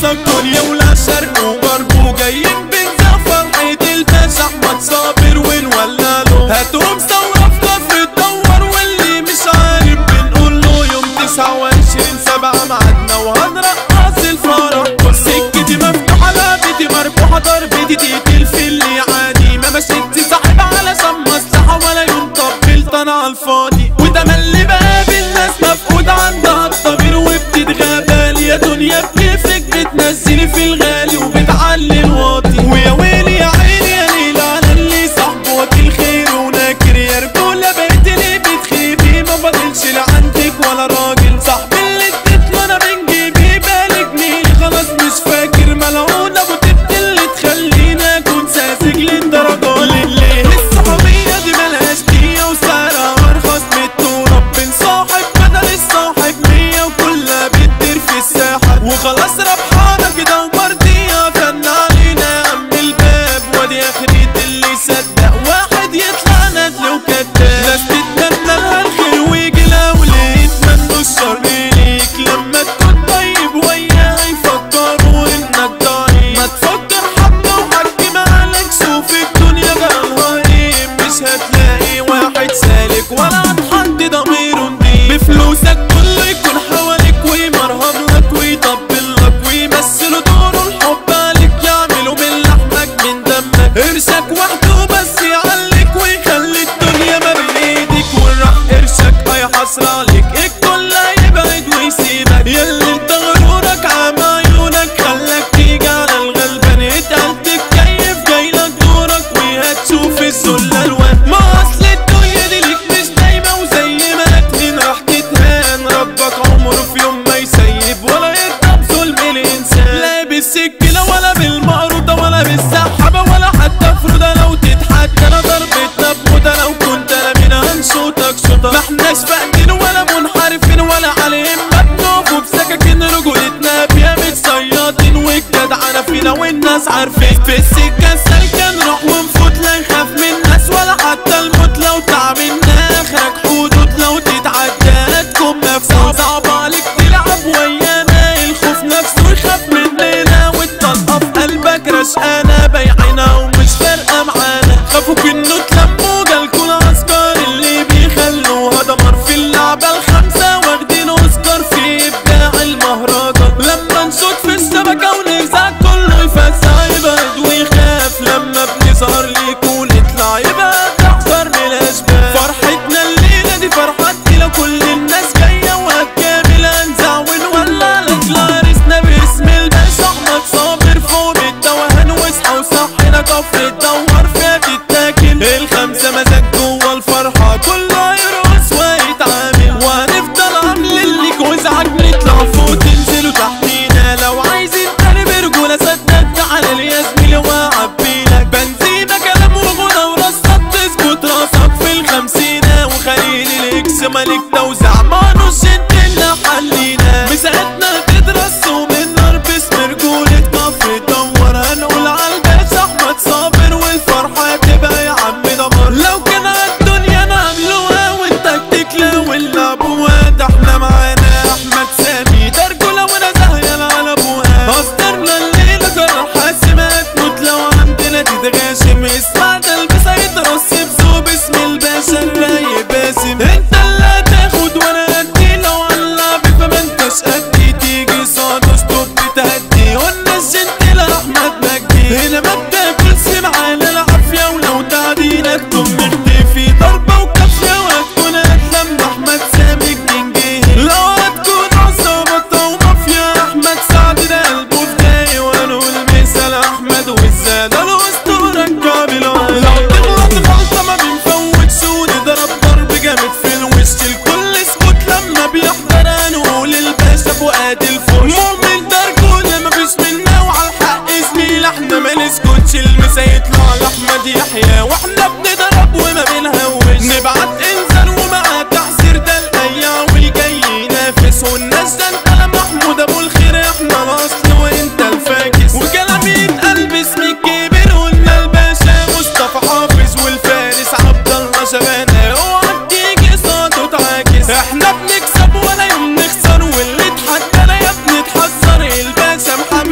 مسكر دنيا ولا شرق وغرب وجايين بنزا فرحة الباشا احمد صابر ونولع له هاتهم ثورة في كفر تدور واللي مش عارف بنقول له يوم 29 سبعة معادنا وهنرقص الفرح سكتي مفتوحة لعبتي مربوحة ضربتي تقتل في اللي عادي ما مشيتي صاحب علشان مصلحة ولا يوم طبلت انا على الفاضي وده ملي بقابل ناس مفقود عندها الضمير وبتتغابل يا دنيا بكيفك بتنزلي في الغالي وبتعلي الواطي ويا ويلي يا عيني يا ليل على اللي صاحبه وكيل خير وناكر يا رجولة بقيت ليه بتخيبي ما فاضلش لا عندك ولا راجل صاحبي اللي اديت له انا من جيبي بالي جنيه خلاص مش فاكر ملعون ابو تبت اللي تخليني اكون ساذج للدرجة ليه الصحوبية دي ملهاش دية وسعرها ارخص من التراب بنصاحب بدل الصاحب مية وكلها بتدير في الساحة وخلاص ربحانة كده ومرضية فن علينا ام الباب وادي اخريت اللي صدق واحد يطلع ندل وكداب ناس تتمنى لها الخير ويجي لها واللي يتمنوا الشر ليك لما تكون طيب وياها يفكروا انك ضعيف ما تفكر حبة وحكم عليك شوف الدنيا جرالها ايه مش هتلاقي واحد سالك ولا عن حد ضميره نضيف بفلوسك كله يكون حواليك ويمرهم لك ويطبل لك ويمثلوا دور الحب عليك يعملوا من لحمك من دمك قرشك وحده بس يعليك ويخلي الدنيا ما بين ايدك والراح قرشك هيحصر عليك الكل هيبعد ويسيبك ياللي انت غرورك عمى عيونك خلاك تيجي على الغلبان اتقل تتكيف جايلك دورك وهتشوف الذل الوان ما اصل الدنيا دي ليك مش دايما وزي ما اتنين راح تتهان ربك عمره في يوم ما يسيب ولا يرضى بظلم الانسان لا بالسكينه ولا بالمقروطه ولا بالسحابه ولا حتى فرودة لو تتحدى انا ضربتنا بموتة لو كنت انا مين هنشوطك شوطة ما احناش فاهمين ولا منحرفين ولا عليهم مبنوف وبسكاكين رجولتنا فيها متصيادين والجدعنة فينا والناس عارفين في السكة سالكة نروح ونفوت لا نخاف من الناس ولا حتى الموت لو تعبنا اخرك حدود لو تتعدى تكون مفسود صعب عليك تلعب ويانا الخوف نفسه يخاف مننا والطلقة في قلبك رشقانة بايعينها ومش فارقة معانا خافوك انه تلموا جالكوا العسكر اللي بيخلوها دمر في اللعبة الخمسة واخدين اوسكار في ابداع المهرجان لما نشوط في الشبكة ونرزع كله يفزع يبعد ويخاف لما بنظهر ليك ونطلع يبقى تحذر من الاشباه فرحتنا الليلة دي فرحة لو كل الناس جاية وهتكامل هنزع ونولع لك لارسنا باسم الباشا احمد صابر فوق التوهان واصحى وصحينا كفر تدور فيها تتاكل الخمسة مزاج جوه الفرحة كله يرقص ويتعامل وهنفضل عاملين ليك وازعاج نطلع فوق تنزلوا تحتينا لو عايزين تاني برجولة صدقت على لي يا زميلي وهعبيلك بنزينة كلام وغنى ورصة تظبط راسك في الخمسينة وخليل الاكس ملك توزع ما نص اللي حلينا مساعدنا تدرس ومن نار باسم رجولة كفر تدور هنقول عالباشا احمد صابر والفرحة تبقى يا عم دمر لو كان الدنيا نعملوها وانت تكلا واللعبوها ده احنا معانا احمد سامي ده رجولة وانا زهيان على ابوها اصدرنا الليلة جرح حاسمات موت لو عندنا تتغاشم اسمع ده البس هيترص بذوب اسم الباشا الرايق باسم انت اللي هتاخد وانا ادي لو على فما انتش قدي تيجي صاد ستوب تهدي قلنا الجنت لاحمد مجدي هنا ما بتاكلش معانا العافية ولو تعدينا تكون مختفي ضربة وكافية وهتكون هتلم احمد سامي الجنجي لو هتكون عصابة ومافيا احمد سعد ده قلبه فدائي ونقول مثال احمد والزاد الاسطورة الكاملة لو تغلط غلطة ما بنفوتش ونضرب ضرب جامد في الوش الكل اسكت لما بيحضر هنقول الباشا فؤاد الفوش مؤمن ده رجولة مفيش منا وعلى الحق زميل احنا ما نسكتش المسا يطلع لاحمد يحيى واحنا بنضرب وما بنهوش نبعت انذار ومعاه تحذير ده الايام والجاي ينافس والناس ده انت لا محمود ابو الخير احنا الاصل وانت الفاكس وكلام يتقال باسم الكبير قلنا الباشا مصطفى حافظ والفارس عبد الله شبانه اوعى تيجي صوته تعاكس احنا بنكسب ولا يوم نخسر واللي اتحدانا يا ابني اتحذر الباشا محمد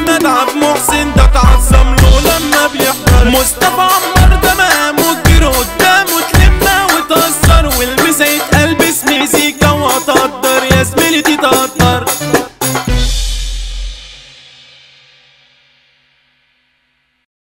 احمد محسن ده تعظم له لما بيحضر مصطفى عمر ده مقامه كبير قدامه تلمه وتهزر والمسا يتقال باسم زيكا وهتقدر يا زميلتي تقدر